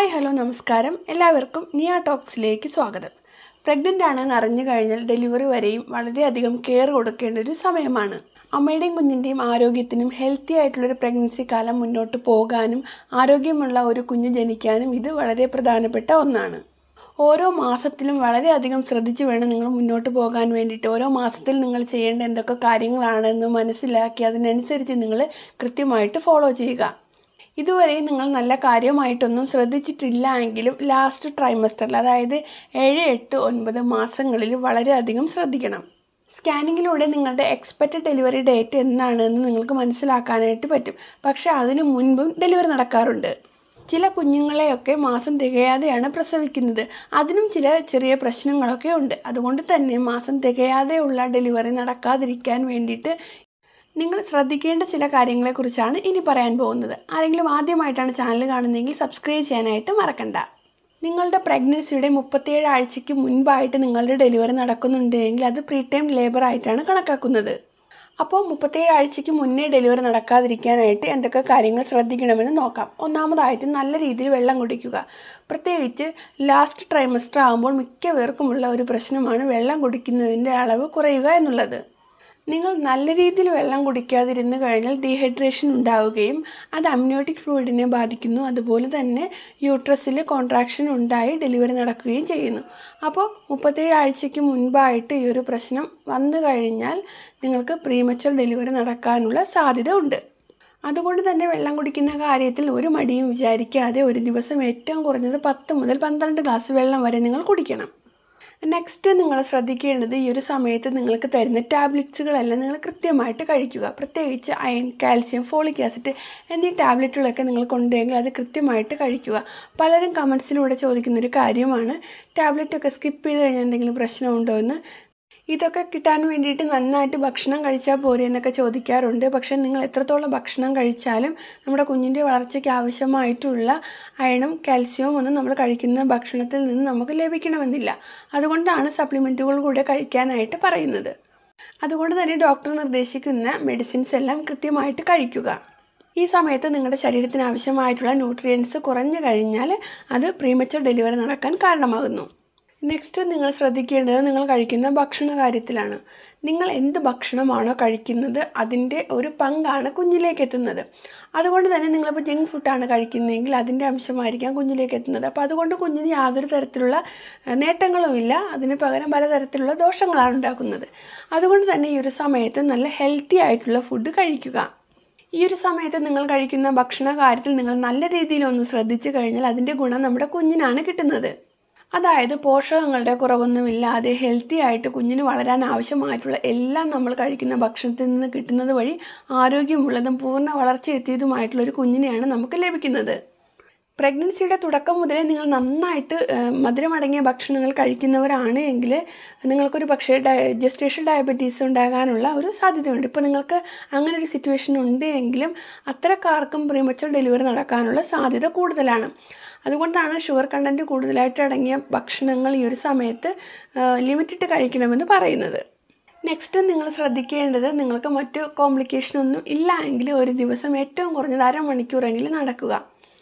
hi hello നമസ്കാരം എല്ലാവർക്കും നിയ ടോക്സിലേക്ക് സ്വാഗതം പ്രഗ്നൻ്റ് ആണെന്ന് അറിഞ്ഞു കഴിഞ്ഞാൽ ഡെലിവറി വരെയും വളരെയധികം കെയർ കൊടുക്കേണ്ട ഒരു സമയമാണ് അമ്മയുടെയും കുഞ്ഞിൻ്റെയും ആരോഗ്യത്തിനും ഹെൽത്തി ആയിട്ടുള്ളൊരു പ്രഗ്നൻസി കാലം മുന്നോട്ട് പോകാനും ആരോഗ്യമുള്ള ഒരു കുഞ്ഞ് ജനിക്കാനും ഇത് വളരെ പ്രധാനപ്പെട്ട ഒന്നാണ് ഓരോ മാസത്തിലും വളരെയധികം ശ്രദ്ധിച്ച് വേണം നിങ്ങൾ മുന്നോട്ട് പോകാൻ വേണ്ടിയിട്ട് ഓരോ മാസത്തിൽ നിങ്ങൾ ചെയ്യേണ്ട എന്തൊക്കെ കാര്യങ്ങളാണെന്ന് മനസ്സിലാക്കി അതിനനുസരിച്ച് നിങ്ങൾ കൃത്യമായിട്ട് ഫോളോ ചെയ്യുക ഇതുവരെ നിങ്ങൾ നല്ല കാര്യമായിട്ടൊന്നും ശ്രദ്ധിച്ചിട്ടില്ല എങ്കിലും ലാസ്റ്റ് ട്രൈമസ്റ്ററിൽ അതായത് ഏഴ് എട്ട് ഒൻപത് മാസങ്ങളിൽ വളരെയധികം ശ്രദ്ധിക്കണം സ്കാനിങ്ങിലൂടെ നിങ്ങളുടെ എക്സ്പെക്റ്റഡ് ഡെലിവറി ഡേറ്റ് എന്നാണെന്ന് നിങ്ങൾക്ക് മനസ്സിലാക്കാനായിട്ട് പറ്റും പക്ഷേ അതിനു മുൻപും ഡെലിവറി നടക്കാറുണ്ട് ചില കുഞ്ഞുങ്ങളെയൊക്കെ മാസം തികയാതെയാണ് പ്രസവിക്കുന്നത് അതിനും ചില ചെറിയ പ്രശ്നങ്ങളൊക്കെ ഉണ്ട് അതുകൊണ്ട് തന്നെ മാസം തികയാതെയുള്ള ഡെലിവറി നടക്കാതിരിക്കാൻ വേണ്ടിയിട്ട് നിങ്ങൾ ശ്രദ്ധിക്കേണ്ട ചില കാര്യങ്ങളെക്കുറിച്ചാണ് ഇനി പറയാൻ പോകുന്നത് ആരെങ്കിലും ആദ്യമായിട്ടാണ് ചാനൽ കാണുന്നതെങ്കിൽ സബ്സ്ക്രൈബ് ചെയ്യാനായിട്ട് മറക്കണ്ട നിങ്ങളുടെ പ്രഗ്നൻസിയുടെ മുപ്പത്തേഴ് ആഴ്ചയ്ക്ക് മുൻപായിട്ട് നിങ്ങളുടെ ഡെലിവറി നടക്കുന്നുണ്ടെങ്കിൽ അത് പ്രീ ടൈം ലേബർ ആയിട്ടാണ് കണക്കാക്കുന്നത് അപ്പോൾ മുപ്പത്തേഴ് ആഴ്ചയ്ക്ക് മുന്നേ ഡെലിവറി നടക്കാതിരിക്കാനായിട്ട് എന്തൊക്കെ കാര്യങ്ങൾ ശ്രദ്ധിക്കണമെന്ന് നോക്കാം ഒന്നാമതായിട്ട് നല്ല രീതിയിൽ വെള്ളം കുടിക്കുക പ്രത്യേകിച്ച് ലാസ്റ്റ് ട്രൈമസ്റ്റർ ആകുമ്പോൾ മിക്ക പേർക്കുമുള്ള ഒരു പ്രശ്നമാണ് വെള്ളം കുടിക്കുന്നതിൻ്റെ അളവ് കുറയുക എന്നുള്ളത് നിങ്ങൾ നല്ല രീതിയിൽ വെള്ളം കുടിക്കാതിരുന്ന് കഴിഞ്ഞാൽ ഡീഹൈഡ്രേഷൻ ഉണ്ടാവുകയും അത് അമ്നിയോട്ടിക് ഫ്ലൂയിഡിനെ ബാധിക്കുന്നു അതുപോലെ തന്നെ യൂട്രസിൽ കോൺട്രാക്ഷൻ ഉണ്ടായി ഡെലിവറി നടക്കുകയും ചെയ്യുന്നു അപ്പോൾ മുപ്പത്തേഴ് ആഴ്ചയ്ക്ക് മുൻപായിട്ട് ഈ ഒരു പ്രശ്നം വന്നു കഴിഞ്ഞാൽ നിങ്ങൾക്ക് പ്രീമച്ചർ ഡെലിവറി നടക്കാനുള്ള സാധ്യത ഉണ്ട് അതുകൊണ്ട് തന്നെ വെള്ളം കുടിക്കുന്ന കാര്യത്തിൽ ഒരു മടിയും വിചാരിക്കാതെ ഒരു ദിവസം ഏറ്റവും കുറഞ്ഞത് പത്ത് മുതൽ പന്ത്രണ്ട് ഗ്ലാസ് വെള്ളം വരെ നിങ്ങൾ കുടിക്കണം നെക്സ്റ്റ് നിങ്ങൾ ശ്രദ്ധിക്കേണ്ടത് ഈ ഒരു സമയത്ത് നിങ്ങൾക്ക് തരുന്ന ടാബ്ലറ്റ്സുകളെല്ലാം നിങ്ങൾ കൃത്യമായിട്ട് കഴിക്കുക പ്രത്യേകിച്ച് അയൺ കാൽസ്യം ഫോളിക് ആസിഡ് എന്നീ ടാബ്ലറ്റുകളൊക്കെ നിങ്ങൾ കൊണ്ടുവെങ്കിൽ അത് കൃത്യമായിട്ട് കഴിക്കുക പലരും കമൻസിലൂടെ ചോദിക്കുന്ന ഒരു കാര്യമാണ് ടാബ്ലറ്റൊക്കെ സ്കിപ്പ് ചെയ്ത് കഴിഞ്ഞാൽ എന്തെങ്കിലും പ്രശ്നമുണ്ടോ എന്ന് ഇതൊക്കെ കിട്ടാൻ വേണ്ടിയിട്ട് നന്നായിട്ട് ഭക്ഷണം കഴിച്ചാൽ പോരെ എന്നൊക്കെ ചോദിക്കാറുണ്ട് പക്ഷേ നിങ്ങൾ എത്രത്തോളം ഭക്ഷണം കഴിച്ചാലും നമ്മുടെ കുഞ്ഞിൻ്റെ വളർച്ചയ്ക്ക് ആവശ്യമായിട്ടുള്ള അയണും കാൽസ്യവും ഒന്നും നമ്മൾ കഴിക്കുന്ന ഭക്ഷണത്തിൽ നിന്ന് നമുക്ക് ലഭിക്കണമെന്നില്ല അതുകൊണ്ടാണ് സപ്ലിമെൻറ്റുകൾ കൂടെ കഴിക്കാനായിട്ട് പറയുന്നത് അതുകൊണ്ട് തന്നെ ഡോക്ടർ നിർദ്ദേശിക്കുന്ന മെഡിസിൻസ് എല്ലാം കൃത്യമായിട്ട് കഴിക്കുക ഈ സമയത്ത് നിങ്ങളുടെ ശരീരത്തിന് ആവശ്യമായിട്ടുള്ള ന്യൂട്രിയൻസ് കുറഞ്ഞു കഴിഞ്ഞാൽ അത് പ്രീമച്ചർ ഡെലിവറി നടക്കാൻ കാരണമാകുന്നു നെക്സ്റ്റ് നിങ്ങൾ ശ്രദ്ധിക്കേണ്ടത് നിങ്ങൾ കഴിക്കുന്ന ഭക്ഷണ കാര്യത്തിലാണ് നിങ്ങൾ എന്ത് ഭക്ഷണമാണോ കഴിക്കുന്നത് അതിൻ്റെ ഒരു പങ്കാണ് കുഞ്ഞിലേക്ക് എത്തുന്നത് അതുകൊണ്ട് തന്നെ നിങ്ങളിപ്പോൾ ജങ്ക് ഫുഡാണ് കഴിക്കുന്നതെങ്കിൽ അതിൻ്റെ അംശമായിരിക്കാം കുഞ്ഞിലേക്ക് എത്തുന്നത് അപ്പോൾ അതുകൊണ്ട് കുഞ്ഞിന് യാതൊരു തരത്തിലുള്ള നേട്ടങ്ങളുമില്ല അതിന് പകരം പലതരത്തിലുള്ള ദോഷങ്ങളാണ് ഉണ്ടാക്കുന്നത് അതുകൊണ്ട് തന്നെ ഈ ഒരു സമയത്ത് നല്ല ഹെൽത്തി ആയിട്ടുള്ള ഫുഡ് കഴിക്കുക ഈ ഒരു സമയത്ത് നിങ്ങൾ കഴിക്കുന്ന ഭക്ഷണ കാര്യത്തിൽ നിങ്ങൾ നല്ല രീതിയിൽ ഒന്ന് ശ്രദ്ധിച്ചു കഴിഞ്ഞാൽ അതിൻ്റെ ഗുണം നമ്മുടെ കുഞ്ഞിനാണ് കിട്ടുന്നത് അതായത് പോഷകങ്ങളുടെ കുറവൊന്നുമില്ലാതെ ഹെൽത്തി ആയിട്ട് കുഞ്ഞിന് വളരാൻ ആവശ്യമായിട്ടുള്ള എല്ലാം നമ്മൾ കഴിക്കുന്ന ഭക്ഷണത്തിൽ നിന്ന് കിട്ടുന്നത് വഴി ആരോഗ്യമുള്ളതും പൂർണ്ണ വളർച്ച എത്തിയതുമായിട്ടുള്ള ഒരു കുഞ്ഞിനെയാണ് നമുക്ക് ലഭിക്കുന്നത് പ്രഗ്നൻസിയുടെ തുടക്കം മുതലേ നിങ്ങൾ നന്നായിട്ട് മധുരമടങ്ങിയ ഭക്ഷണങ്ങൾ കഴിക്കുന്നവരാണ് എങ്കിൽ നിങ്ങൾക്കൊരു പക്ഷേ ജസ്റ്റേഷൻ ഡയബറ്റീസ് ഉണ്ടാകാനുള്ള ഒരു സാധ്യതയുണ്ട് ഇപ്പോൾ നിങ്ങൾക്ക് അങ്ങനെ ഒരു സിറ്റുവേഷൻ ഉണ്ട് എങ്കിലും അത്തരക്കാർക്കും പ്രീമച്ചർ ഡെലിവറി നടക്കാനുള്ള സാധ്യത കൂടുതലാണ് അതുകൊണ്ടാണ് ഷുഗർ കണ്ടൻറ്റ് കൂടുതലായിട്ട് അടങ്ങിയ ഭക്ഷണങ്ങൾ ഈ ഒരു സമയത്ത് ലിമിറ്റിട്ട് കഴിക്കണമെന്ന് പറയുന്നത് നെക്സ്റ്റ് നിങ്ങൾ ശ്രദ്ധിക്കേണ്ടത് നിങ്ങൾക്ക് മറ്റു കോംപ്ലിക്കേഷൻ ഒന്നും ഇല്ല എങ്കിൽ ഒരു ദിവസം ഏറ്റവും കുറഞ്ഞത് അരമണിക്കൂറെങ്കിലും നടക്കുക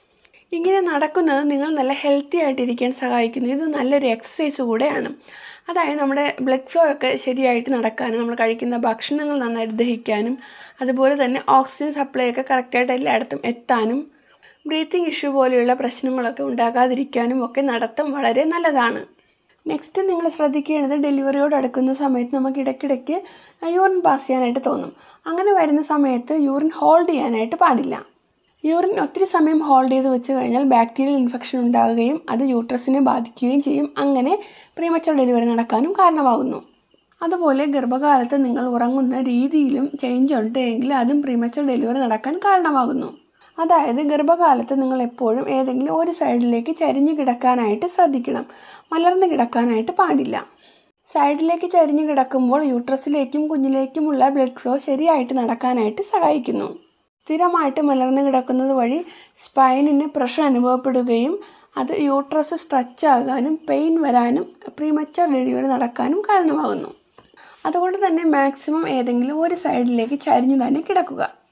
ഇങ്ങനെ നടക്കുന്നത് നിങ്ങൾ നല്ല ഹെൽത്തി ആയിട്ടിരിക്കാൻ സഹായിക്കുന്നു ഇത് നല്ലൊരു എക്സസൈസ് കൂടെയാണ് അതായത് നമ്മുടെ ബ്ലഡ് ഫ്ലോ ഒക്കെ ശരിയായിട്ട് നടക്കാനും നമ്മൾ കഴിക്കുന്ന ഭക്ഷണങ്ങൾ നന്നായിട്ട് ദഹിക്കാനും അതുപോലെ തന്നെ ഓക്സിജൻ സപ്ലൈ ഒക്കെ കറക്റ്റായിട്ട് എല്ലായിടത്തും എത്താനും ബ്രീത്തിങ് ഇഷ്യൂ പോലെയുള്ള പ്രശ്നങ്ങളൊക്കെ ഉണ്ടാകാതിരിക്കാനും ഒക്കെ നടത്തം വളരെ നല്ലതാണ് നെക്സ്റ്റ് നിങ്ങൾ ശ്രദ്ധിക്കേണ്ടത് ഡെലിവറിയോട് അടുക്കുന്ന സമയത്ത് നമുക്ക് ഇടയ്ക്കിടയ്ക്ക് യൂറിൻ പാസ് ചെയ്യാനായിട്ട് തോന്നും അങ്ങനെ വരുന്ന സമയത്ത് യൂറിൻ ഹോൾഡ് ചെയ്യാനായിട്ട് പാടില്ല യൂറിൻ ഒത്തിരി സമയം ഹോൾഡ് ചെയ്ത് വെച്ച് കഴിഞ്ഞാൽ ബാക്ടീരിയൽ ഇൻഫെക്ഷൻ ഉണ്ടാവുകയും അത് യൂട്രസിനെ ബാധിക്കുകയും ചെയ്യും അങ്ങനെ പ്രീമച്ചർ ഡെലിവറി നടക്കാനും കാരണമാകുന്നു അതുപോലെ ഗർഭകാലത്ത് നിങ്ങൾ ഉറങ്ങുന്ന രീതിയിലും ചേഞ്ച് ഉണ്ടെങ്കിൽ അതും പ്രീമച്ചർ ഡെലിവറി നടക്കാൻ കാരണമാകുന്നു അതായത് ഗർഭകാലത്ത് നിങ്ങൾ എപ്പോഴും ഏതെങ്കിലും ഒരു സൈഡിലേക്ക് ചരിഞ്ഞ് കിടക്കാനായിട്ട് ശ്രദ്ധിക്കണം മലർന്ന് കിടക്കാനായിട്ട് പാടില്ല സൈഡിലേക്ക് ചരിഞ്ഞ് കിടക്കുമ്പോൾ യൂട്രസിലേക്കും കുഞ്ഞിലേക്കുമുള്ള ബ്ലഡ് ഫ്ലോ ശരിയായിട്ട് നടക്കാനായിട്ട് സഹായിക്കുന്നു സ്ഥിരമായിട്ട് മലർന്ന് കിടക്കുന്നത് വഴി സ്പൈനിന് പ്രഷർ അനുഭവപ്പെടുകയും അത് യൂട്രസ് സ്ട്രെച്ച് ആകാനും പെയിൻ വരാനും പ്രീമച്ചർ ഡെലിവറി നടക്കാനും കാരണമാകുന്നു അതുകൊണ്ട് തന്നെ മാക്സിമം ഏതെങ്കിലും ഒരു സൈഡിലേക്ക് ചരിഞ്ഞു തന്നെ കിടക്കുക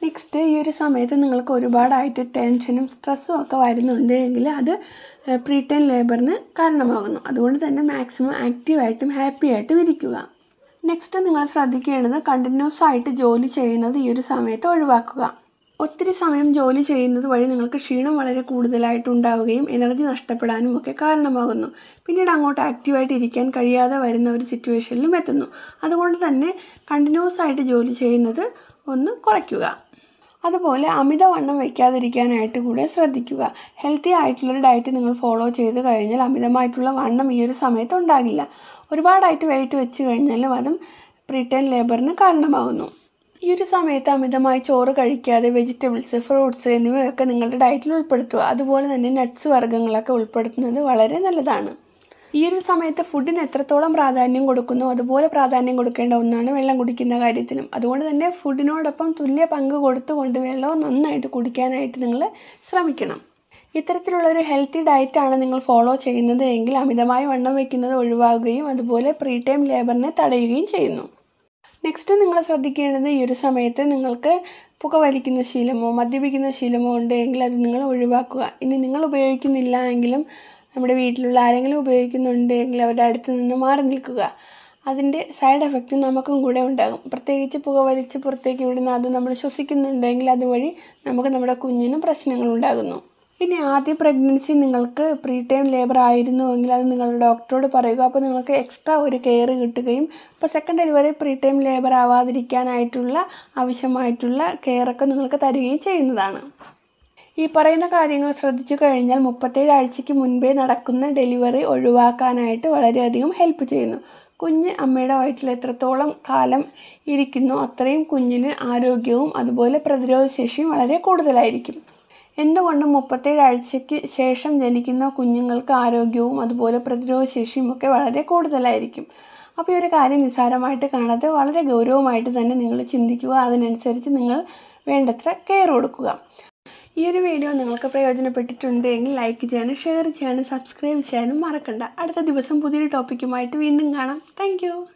നെക്സ്റ്റ് ഈ ഒരു സമയത്ത് നിങ്ങൾക്ക് ഒരുപാടായിട്ട് ടെൻഷനും സ്ട്രെസ്സും ഒക്കെ വരുന്നുണ്ട് എങ്കിൽ അത് പ്രീ ടൈം ലേബറിന് കാരണമാകുന്നു അതുകൊണ്ട് തന്നെ മാക്സിമം ആക്റ്റീവായിട്ടും ഹാപ്പി ആയിട്ടും ഇരിക്കുക നെക്സ്റ്റ് നിങ്ങൾ ശ്രദ്ധിക്കേണ്ടത് കണ്ടിന്യൂസ് ആയിട്ട് ജോലി ചെയ്യുന്നത് ഈ ഒരു സമയത്ത് ഒഴിവാക്കുക ഒത്തിരി സമയം ജോലി ചെയ്യുന്നത് വഴി നിങ്ങൾക്ക് ക്ഷീണം വളരെ കൂടുതലായിട്ട് ഉണ്ടാവുകയും എനർജി നഷ്ടപ്പെടാനും ഒക്കെ കാരണമാകുന്നു പിന്നീട് അങ്ങോട്ട് ആക്റ്റീവായിട്ട് ഇരിക്കാൻ കഴിയാതെ വരുന്ന ഒരു സിറ്റുവേഷനിലും എത്തുന്നു അതുകൊണ്ട് തന്നെ കണ്ടിന്യൂസ് ആയിട്ട് ജോലി ചെയ്യുന്നത് ഒന്ന് കുറയ്ക്കുക അതുപോലെ അമിതവണ്ണം വയ്ക്കാതിരിക്കാനായിട്ട് കൂടെ ശ്രദ്ധിക്കുക ഹെൽത്തി ആയിട്ടുള്ളൊരു ഡയറ്റ് നിങ്ങൾ ഫോളോ ചെയ്ത് കഴിഞ്ഞാൽ അമിതമായിട്ടുള്ള വണ്ണം ഈ ഒരു സമയത്ത് ഉണ്ടാകില്ല ഒരുപാടായിട്ട് വെയിറ്റ് വെച്ച് കഴിഞ്ഞാലും അതും പ്രീടൈം ലേബറിന് കാരണമാകുന്നു ഈ ഒരു സമയത്ത് അമിതമായി ചോറ് കഴിക്കാതെ വെജിറ്റബിൾസ് ഫ്രൂട്ട്സ് എന്നിവയൊക്കെ നിങ്ങളുടെ ഡയറ്റിൽ ഉൾപ്പെടുത്തുക അതുപോലെ തന്നെ നട്ട്സ് വർഗ്ഗങ്ങളൊക്കെ ഉൾപ്പെടുത്തുന്നത് വളരെ നല്ലതാണ് ഈ ഒരു സമയത്ത് ഫുഡിന് എത്രത്തോളം പ്രാധാന്യം കൊടുക്കുന്നോ അതുപോലെ പ്രാധാന്യം കൊടുക്കേണ്ട ഒന്നാണ് വെള്ളം കുടിക്കുന്ന കാര്യത്തിലും അതുകൊണ്ട് തന്നെ ഫുഡിനോടൊപ്പം തുല്യ പങ്ക് കൊടുത്തുകൊണ്ട് വെള്ളവും നന്നായിട്ട് കുടിക്കാനായിട്ട് നിങ്ങൾ ശ്രമിക്കണം ഇത്തരത്തിലുള്ള ഒരു ഹെൽത്തി ഡയറ്റാണ് നിങ്ങൾ ഫോളോ ചെയ്യുന്നത് എങ്കിൽ അമിതമായി വണ്ണം വയ്ക്കുന്നത് ഒഴിവാകുകയും അതുപോലെ പ്രീ ടൈം ലേബറിനെ തടയുകയും ചെയ്യുന്നു നെക്സ്റ്റ് നിങ്ങൾ ശ്രദ്ധിക്കേണ്ടത് ഈ ഒരു സമയത്ത് നിങ്ങൾക്ക് പുകവലിക്കുന്ന ശീലമോ മദ്യപിക്കുന്ന ശീലമോ ഉണ്ടെങ്കിൽ അത് നിങ്ങൾ ഒഴിവാക്കുക ഇനി നിങ്ങൾ ഉപയോഗിക്കുന്നില്ല എങ്കിലും നമ്മുടെ വീട്ടിലുള്ള ആരെങ്കിലും ഉപയോഗിക്കുന്നുണ്ടെങ്കിൽ അവരുടെ അടുത്ത് നിന്ന് മാറി നിൽക്കുക അതിൻ്റെ സൈഡ് എഫക്റ്റ് നമുക്കും കൂടെ ഉണ്ടാകും പ്രത്യേകിച്ച് പുകവലിച്ച് പുറത്തേക്ക് വിടുന്ന അത് നമ്മൾ ശ്വസിക്കുന്നുണ്ടെങ്കിൽ അതുവഴി നമുക്ക് നമ്മുടെ കുഞ്ഞിനും പ്രശ്നങ്ങൾ ഉണ്ടാകുന്നു ഇനി ആദ്യ പ്രഗ്നൻസി നിങ്ങൾക്ക് പ്രീ ടൈം ലേബർ ആയിരുന്നുവെങ്കിൽ അത് നിങ്ങളുടെ ഡോക്ടറോട് പറയുക അപ്പോൾ നിങ്ങൾക്ക് എക്സ്ട്രാ ഒരു കെയർ കിട്ടുകയും ഇപ്പോൾ second delivery pre time labour ആവാതിരിക്കാനായിട്ടുള്ള ആവശ്യമായിട്ടുള്ള കെയറൊക്കെ നിങ്ങൾക്ക് തരികയും ചെയ്യുന്നതാണ് ഈ പറയുന്ന കാര്യങ്ങൾ ശ്രദ്ധിച്ചു കഴിഞ്ഞാൽ മുപ്പത്തേഴ് ആഴ്ചയ്ക്ക് മുൻപേ നടക്കുന്ന ഡെലിവറി ഒഴിവാക്കാനായിട്ട് വളരെയധികം ഹെൽപ്പ് ചെയ്യുന്നു കുഞ്ഞ് അമ്മയുടെ വയറ്റിൽ എത്രത്തോളം കാലം ഇരിക്കുന്നു അത്രയും കുഞ്ഞിന് ആരോഗ്യവും അതുപോലെ പ്രതിരോധ ശേഷിയും വളരെ കൂടുതലായിരിക്കും എന്തുകൊണ്ടും മുപ്പത്തേഴ് ആഴ്ചയ്ക്ക് ശേഷം ജനിക്കുന്ന കുഞ്ഞുങ്ങൾക്ക് ആരോഗ്യവും അതുപോലെ പ്രതിരോധ ശേഷിയും ഒക്കെ വളരെ കൂടുതലായിരിക്കും അപ്പോൾ ഈ ഒരു കാര്യം നിസ്സാരമായിട്ട് കാണാതെ വളരെ ഗൗരവമായിട്ട് തന്നെ നിങ്ങൾ ചിന്തിക്കുക അതിനനുസരിച്ച് നിങ്ങൾ വേണ്ടത്ര കെയർ കൊടുക്കുക ഈ ഒരു വീഡിയോ നിങ്ങൾക്ക് പ്രയോജനപ്പെട്ടിട്ടുണ്ട് എങ്കിൽ ലൈക്ക് ചെയ്യാനും ഷെയർ ചെയ്യാനും സബ്സ്ക്രൈബ് ചെയ്യാനും മറക്കണ്ട അടുത്ത ദിവസം പുതിയൊരു ടോപ്പിക്കുമായിട്ട് വീണ്ടും കാണാം താങ്ക്